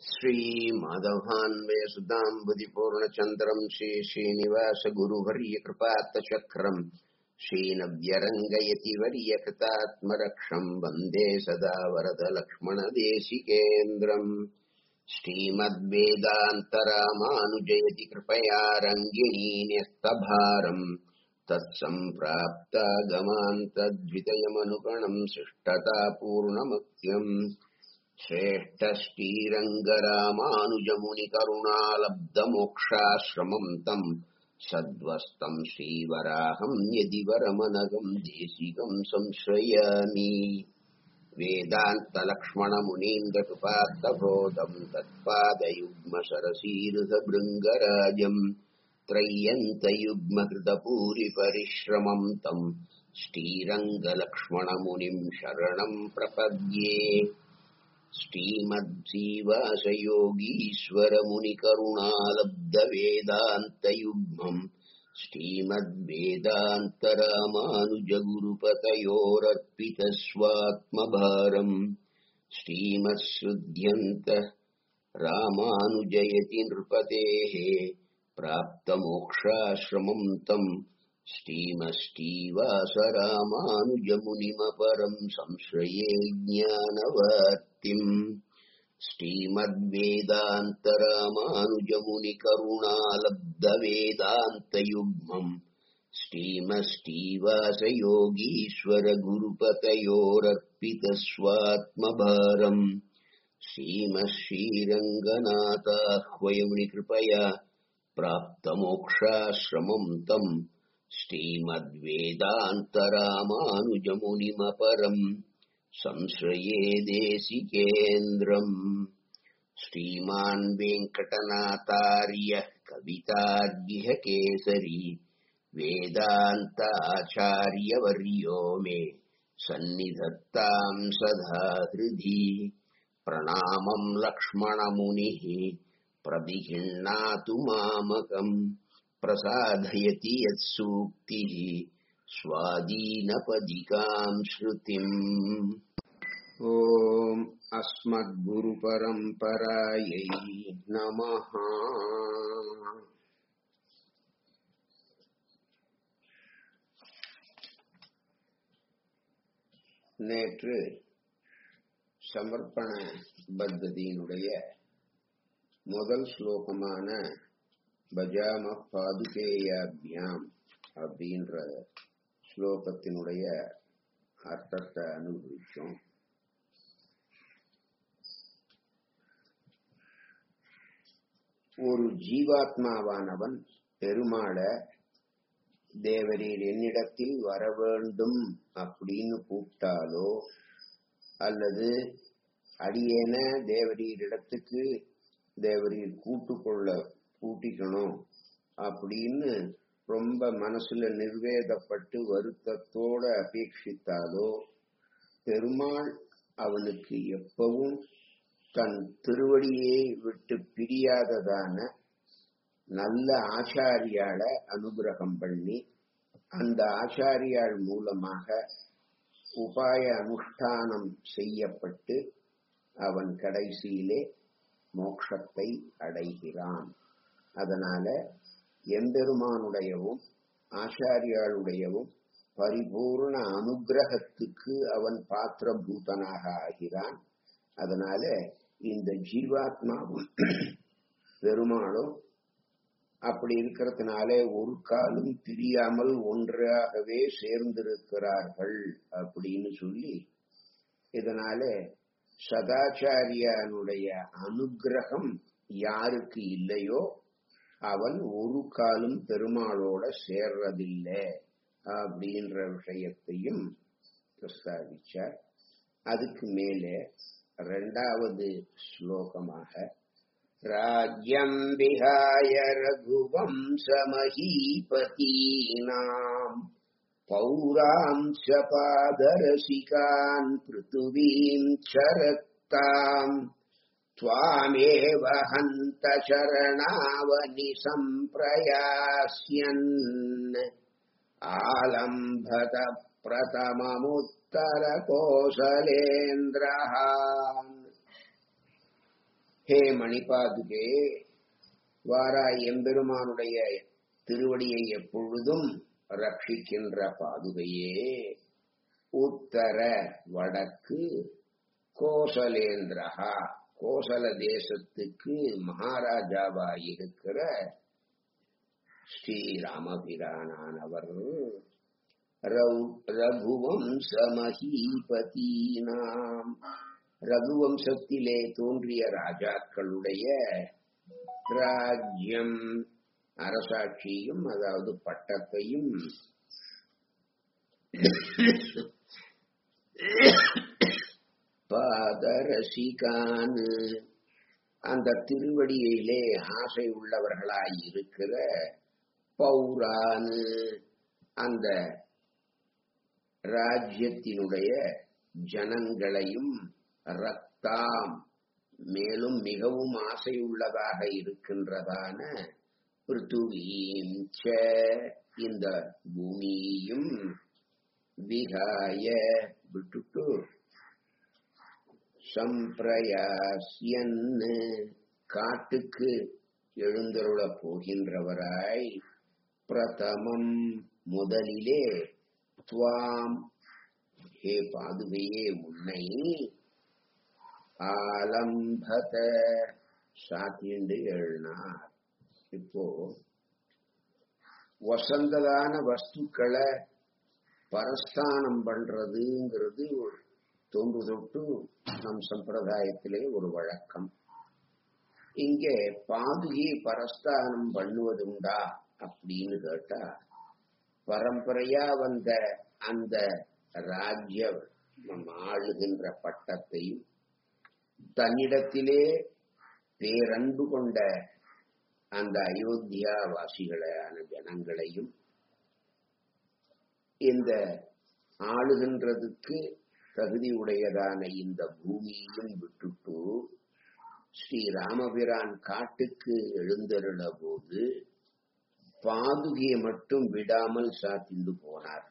श्रीमाधवान्वयसुताम्बुदिपूर्णचन्द्रम् श्रीश्रीनिवासगुरुवर्यकृपात्तचक्रम् श्रीनव्यरङ्गयति वर्यकृतात्मरक्षम् वन्दे सदा वरदलक्ष्मणदेशिकेन्द्रम् श्रीमद्वेदान्तरामानुजयति कृपया रङ्गिणी न्यस्तभारम् तत्सम्प्राप्तागमान्तद्वितयमनुगणम् शिष्टता पूर्णमत्यम् श्रेष्ठश्रीरङ्गरामानुजमुनिकरुणालब्धमोक्षाश्रमम् तम् सद्वस्तम् श्रीवराहम् यदि वरमनगम् देशिकम् संश्रयामि वेदान्तलक्ष्मणमुनीन्द्रकृपार्थबोधम् तत्पादयुग्मसरसीरुधभृङ्गराजम् त्रय्यन्तयुग्मकृतपूरिपरिश्रमम् तम् श्रीरङ्गलक्ष्मणमुनिम् शरणम् प्रपद्ये श्रीमद्जीवासयोगीश्वरमुनिकरुणालब्धवेदान्तयुग्मम् श्रीमद्वेदान्तरामानुजगुरुपतयोरर्पितस्वात्मभारम् श्रीमत्सृध्यन्त रामानुजयति नृपतेः प्राप्तमोक्षाश्रमम् तम् श्रीमष्टीवासरामानुजमुनिमपरम् संश्रये ज्ञानवर्तिम् श्रीमद्वेदान्तरामानुजमुनिकरुणालब्धवेदान्तयुग्मम् श्रीमष्टीवासयोगीश्वरगुरुपतयोरर्पितस्वात्मभारम् श्रीमश्रीरङ्गनाथाह्वयमुनिकृपया प्राप्तमोक्षाश्रमम् तम् श्रीमद्वेदान्तरामानुजमुनिमपरम् संश्रये देशिकेन्द्रम् श्रीमान् वेङ्कटनाथार्यः कवितार्यः केसरी वेदान्ताचार्यवर्यो मे सन्निधत्ताम् सदा हृदि प्रणामम् लक्ष्मणमुनिः प्रदिहिण्णातु मामकम् प्रसादयति यत्सूक्तिः स्वादीनपदिकाम् श्रुतिम् ॐ अस्मद्गुरुपरम्परायै नमः நேற்று சமர்ப்பண பத்ததியினுடைய முதல் ஸ்லோகமான பஜாம பாதுகேயாபியாம் அப்படின்ற ஸ்லோகத்தினுடைய அர்த்தத்தை அனுபவிச்சோம் ஒரு ஜீவாத்மாவானவன் பெருமாள தேவரீர் என்னிடத்தில் வர வேண்டும் அப்படின்னு கூப்பிட்டாலோ அல்லது அடியேன தேவரீரிடத்துக்கு தேவரீர் கூட்டுக்கொள்ள கூட்டிக்கணும் அப்படின்னு ரொம்ப மனசுல நிர்வேதப்பட்டு வருத்தத்தோட அபேட்சித்தாலோ பெருமாள் அவனுக்கு எப்பவும் தன் திருவடியை விட்டு பிரியாததான நல்ல ஆச்சாரியால அனுகிரகம் பண்ணி அந்த ஆச்சாரியாள் மூலமாக உபாய அனுஷ்டானம் செய்யப்பட்டு அவன் கடைசியிலே மோட்சத்தை அடைகிறான் அதனால எம்பெருமானுடையவும் ஆச்சாரியாளுடையவும் பரிபூர்ண அனுகிரகத்துக்கு அவன் பாத்திரபூதனாக ஆகிறான் அதனால இந்த ஜீவாத்மாவும் பெருமாளும் அப்படி இருக்கிறதுனாலே ஒரு காலம் பிரியாமல் ஒன்றாகவே சேர்ந்திருக்கிறார்கள் அப்படின்னு சொல்லி இதனால சதாச்சாரியானுடைய அனுகிரகம் யாருக்கு இல்லையோ அவன் ஒரு காலம் பெருமாளோட சேர்றதில்லை அப்படின்ற விஷயத்தையும் பிரஸ்தாபிச்சார் அதுக்கு மேலே ரெண்டாவது ஸ்லோகமாக राज्यम् विहाय रघुवंशमहीपतीनाम् पौरांश पादरसिकान् पृथिवीम् चरत्ताम् त्वामेव हन्त शरणावनि सम्प्रयास्यन् आलम्भत प्रथममुत्तरकोसलेन्द्रः ஹே மணிபாதுகே வாராய் எம்பெருமானுடைய திருவடியை எப்பொழுதும் ரட்சிக்கின்ற பாதுகையே உத்தர வடக்கு கோசலேந்திரஹா கோசல தேசத்துக்கு மகாராஜாவாயிருக்கிற ஸ்ரீராமபிரானானவர் ரகுவம்சமஹீபதீனாம் ரகுவம்சத்திலே தோன்றிய ராஜாக்களுடைய ராஜ்யம் அரசாட்சியும் அதாவது பட்டத்தையும் பாதரசிகான் அந்த திருவடியிலே ஆசை உள்ளவர்களாய் இருக்கிற பௌரானு அந்த ராஜ்யத்தினுடைய ஜனங்களையும் ரத்தாம் மேலும் மிகவும் ஆசை உள்ளதாக இருக்கின்றதான பிருத்துவீம் ச இந்த பூமியையும் விகாய விட்டுட்டு சம்பிரயாசியன் காட்டுக்கு எழுந்தருள போகின்றவராய் பிரதமம் முதலிலே துவாம் ஹே பாதுகையே உன்னை ஆலம்பத சாத்திண்டு எழுனார் இப்போ வசந்ததான வஸ்துக்களை பரஸ்தானம் பண்றதுங்கிறது தொன்று தொட்டு நம் சம்பிரதாயத்திலே ஒரு வழக்கம் இங்கே பாதுகையை பரஸ்தானம் பண்ணுவதுண்டா அப்படின்னு கேட்டா பரம்பரையா வந்த அந்த ராஜ்ய ஆளுகின்ற பட்டத்தையும் தன்னிடத்திலே பேரன்பு கொண்ட அந்த அயோத்தியா வாசிகளான ஜனங்களையும் இந்த ஆளுகின்றதுக்கு தகுதி உடையதான இந்த பூமியையும் விட்டுட்டு ஸ்ரீ ராமபிரான் காட்டுக்கு எழுந்தருள போது பாதுகையை மட்டும் விடாமல் சாத்திண்டு போனார்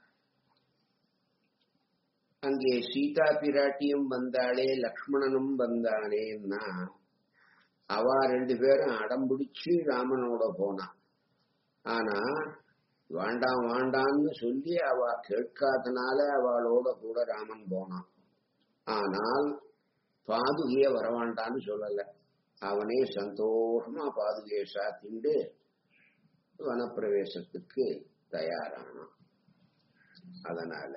அங்கே சீதா பிராட்டியும் வந்தாளே லக்ஷ்மணனும் வந்தானேன்னா அவ ரெண்டு பேரும் அடம் பிடிச்சு ராமனோட போனான் ஆனா வேண்டாம் வேண்டான்னு சொல்லி அவ கேட்காதனால அவளோட கூட ராமன் போனான் ஆனால் பாதுகைய வரவேண்டான்னு சொல்லல அவனே சந்தோஷமா பாதுகையை சாத்திண்டு வனப்பிரவேசத்துக்கு தயாரானான் அதனால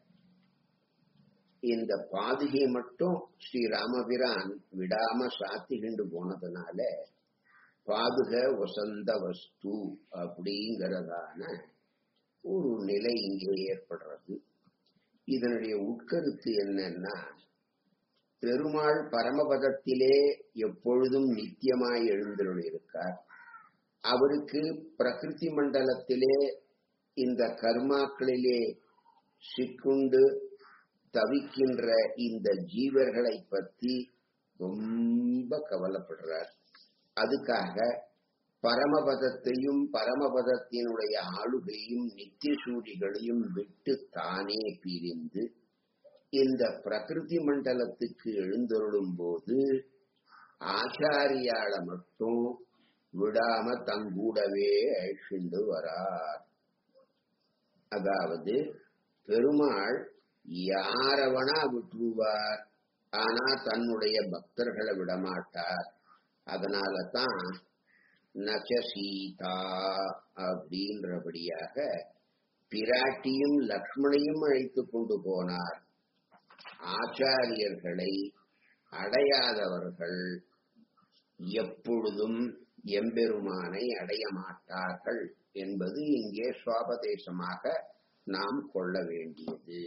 இந்த பாதுகை மட்டும் ஸ்ரீ ராமபிரான் விடாம சாத்திகிண்டு போனதுனால பாதுக வசந்த வஸ்து அப்படிங்கிறதான ஒரு நிலை இங்கே ஏற்படுறது இதனுடைய உட்கருத்து என்னன்னா பெருமாள் பரமபதத்திலே எப்பொழுதும் நித்தியமாய் எழுந்தருளிருக்கார் அவருக்கு பிரகிருதி மண்டலத்திலே இந்த கர்மாக்களிலே சிக்குண்டு தவிக்கின்ற இந்த ஜீவர்களை பத்தி ரொம்ப கவலைப்படுறார் அதுக்காக பரமபதத்தையும் பரமபதத்தினுடைய ஆளுகையும் நித்திய சூரிகளையும் விட்டு தானே பிரிந்து இந்த பிரகிருதி மண்டலத்துக்கு எழுந்தருளும் போது ஆச்சாரியால மட்டும் விடாம தங்கூடவே அழிச்சுண்டு வரார் அதாவது பெருமாள் யாரவனா விட்டுருவார் ஆனா தன்னுடைய பக்தர்களை விடமாட்டார் அதனால தான் நச்ச சீதா அப்படின்றபடியாக பிராட்டியும் லக்ஷ்மணையும் அழைத்து கொண்டு போனார் ஆச்சாரியர்களை அடையாதவர்கள் எப்பொழுதும் எம்பெருமானை அடைய மாட்டார்கள் என்பது இங்கே சுவாபதேசமாக நாம் கொள்ள வேண்டியது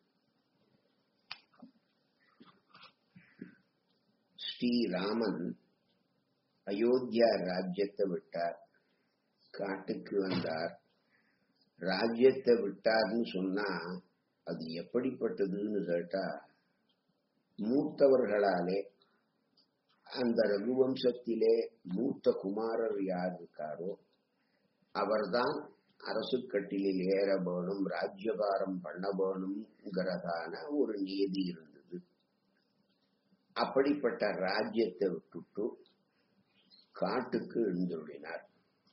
ஸ்ரீராமன் அயோத்தியா ராஜ்யத்தை விட்டார் காட்டுக்கு வந்தார் ராஜ்யத்தை விட்டார்னு சொன்னா அது எப்படிப்பட்டதுன்னு கேட்டா மூத்தவர்களாலே அந்த ரகுவம்சத்திலே மூத்த குமாரர் யார் இருக்காரோ அவர்தான் அரசு கட்டிலில் ஏற வேணும் ராஜ்யபாரம் பண்ண வேணுங்கிறதான ஒரு நியதி இருந்தது அப்படிப்பட்ட ராஜ்யத்தை விட்டுட்டு காட்டுக்கு எழுந்துள்ளினார்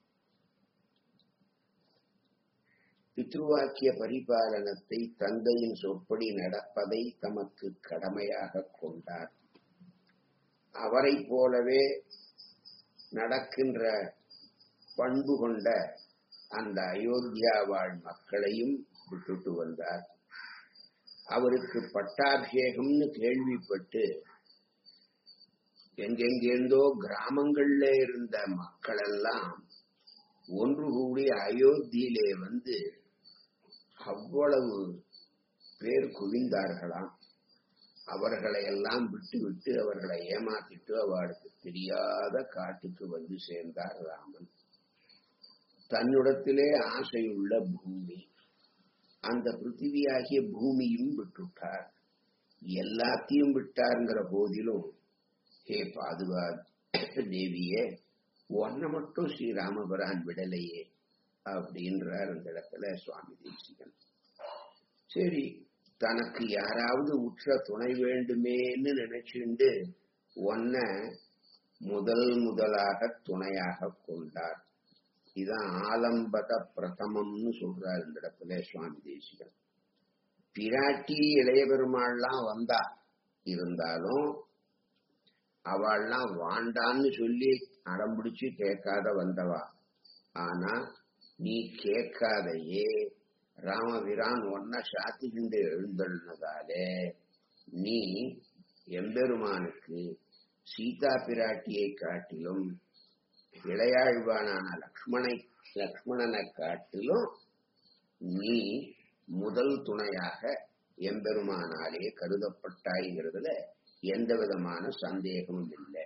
பித்ருவாக்கிய பரிபாலனத்தை தந்தையின் சொற்படி நடப்பதை தமக்கு கடமையாக கொண்டார் அவரை போலவே நடக்கின்ற பண்பு கொண்ட அந்த அயோத்தியா வாழ் மக்களையும் விட்டுட்டு வந்தார் அவருக்கு பட்டாபிஷேகம்னு கேள்விப்பட்டு எங்கெங்கிருந்தோ கிராமங்கள்ல இருந்த மக்கள் எல்லாம் ஒன்று கூடி அயோத்தியிலே வந்து அவ்வளவு பேர் குவிந்தார்களாம் அவர்களை எல்லாம் விட்டு விட்டு அவர்களை ஏமாத்திட்டு அவளுக்கு தெரியாத காட்டுக்கு வந்து சேர்ந்தார் ராமன் தன்னிடத்திலே ஆசையுள்ள பூமி அந்த பிருத்திவியாகிய பூமியும் விட்டுட்டார் எல்லாத்தையும் விட்டாருங்கிற போதிலும் ஹே பாதுகா தேவியே ஒன்ன மட்டும் ஸ்ரீராமபுரான் விடலையே அப்படின்றார் அந்த இடத்துல சுவாமி தேசிகன் சரி தனக்கு யாராவது உற்ற துணை வேண்டுமேன்னு நினைச்சுண்டு ஒன்ன முதல் முதலாக துணையாக கொண்டார் இதான் ஆலம்பத பிரதமம்னு சொல்றார் இந்த இடத்துல சுவாமி தேசிகன் பிராட்டி இளைய பெருமாள்லாம் வந்தா இருந்தாலும் அவள்லாம் வாண்டான்னு சொல்லி அடம்பிடிச்சு கேட்காத வந்தவா ஆனா நீ கேட்காதையே ராமபிரான் ஒன்ன சாத்திகிண்டு எழுந்தழுனதாலே நீ எம்பெருமானுக்கு சீதா பிராட்டியை காட்டிலும் இளையாழ்வானான லக்ஷ்மணை லக்ஷ்மணனை காட்டிலும் நீ முதல் துணையாக எம்பெருமானாலே கருதப்பட்டாய்ங்கிறதுல எந்த விதமான சந்தேகமும் இல்லை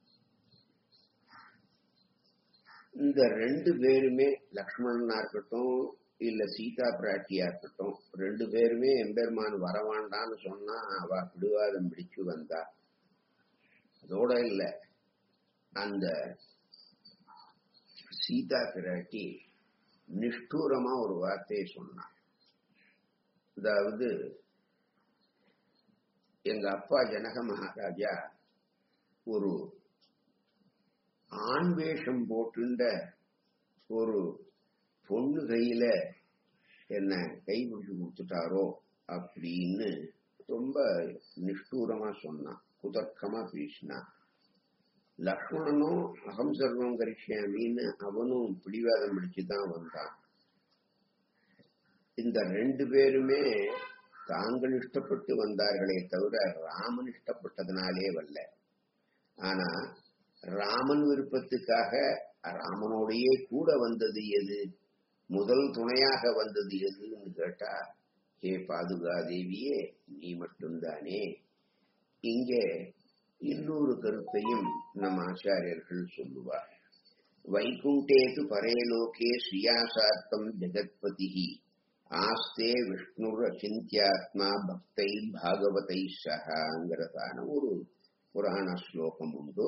இந்த ரெண்டு பேருமே லக்ஷ்மணனா இருக்கட்டும் இல்ல சீதா பிராட்டியா இருக்கட்டும் ரெண்டு பேருமே எம்பெருமான் வரவாண்டான்னு சொன்னா அவ பிடிவாதம் பிடிச்சு வந்தா அதோட இல்ல அந்த சீதா பிராட்டி நிஷ்டூரமா ஒரு வார்த்தையை சொன்னான் அதாவது எங்க அப்பா ஜனக மகாராஜா ஒரு ஆண் வேஷம் போட்டுண்ட ஒரு பொண்ணு கையில என்ன கை பிடிச்சு கொடுத்துட்டாரோ அப்படின்னு ரொம்ப நிஷ்டூரமா சொன்னான் குதர்க்கமா பேசினான் லக்ஷ்மணனும் அகம் சர்வம் கரிஷ்யாமின்னு அவனும் பிடிவாதம் பிடிச்சுதான் வந்தான் இந்த ரெண்டு பேருமே தாங்கள் இஷ்டப்பட்டு வந்தார்களே தவிர ராமன் இஷ்டப்பட்டதுனாலே வரல ஆனா ராமன் விருப்பத்துக்காக ராமனோடையே கூட வந்தது எது முதல் துணையாக வந்தது எதுன்னு கேட்டா ஹே பாதுகா தேவியே நீ மட்டும்தானே இங்கே இன்னொரு கருத்தையும் நம் ஆச்சாரியர்கள் சொல்லுவார் வைகுண்டேது பரேலோகே ஸ்ரீயாசார்த்தம் ஜெகத்பதிஹி ஆஸ்தே விஷ்ணுர் அச்சிந்தியாத்மா பக்தை பாகவதை சகாங்கிறதான ஒரு புராண ஸ்லோகம் உண்டு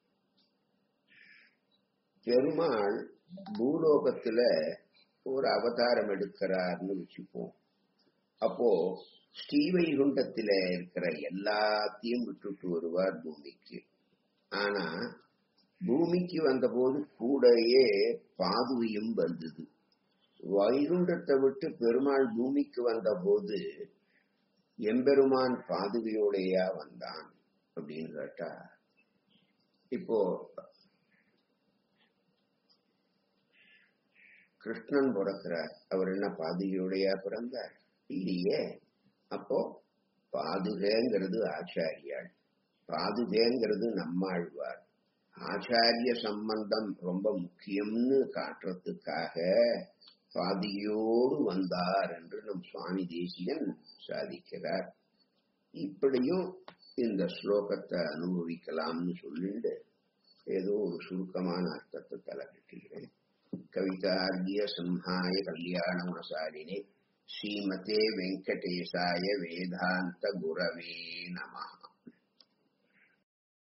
பெருமாள் பூலோகத்துல ஒரு அவதாரம் எடுக்கிறார்னு வச்சுப்போம் அப்போ ஸ்ரீவைகுண்டத்தில இருக்கிற எல்லாத்தையும் விட்டுட்டு வருவார் பூமிக்கு ஆனா பூமிக்கு வந்தபோது கூடயே பாதுவையும் வந்தது வைகுண்டத்தை விட்டு பெருமாள் பூமிக்கு வந்த போது எம்பெருமான் பாதுகையோடையா வந்தான் அப்படின்னு கேட்டா இப்போ கிருஷ்ணன் பிறக்கிறார் அவர் என்ன பாதுகையோடையா பிறந்தார் இல்லையே அப்போ பாதுகைங்கிறது ஆச்சாரியாள் பாதுகைங்கிறது நம்மாழ்வார் ஆச்சாரிய சம்பந்தம் ரொம்ப முக்கியம்னு காட்டுறதுக்காக பாதியோடு வந்தார் என்று நம் சுவாமி தேசிகன் சாதிக்கிறார் இப்படியும் இந்த ஸ்லோகத்தை அனுபவிக்கலாம்னு சொல்லிட்டு ஏதோ ஒரு சுருக்கமான அர்த்தத்தை தலைக்கட்டுகிறேன் கவிதார்கிய சிம்ஹாய கல்யாணமசாலினே ஸ்ரீமதே வெங்கடேசாய வேதாந்த குரவே நம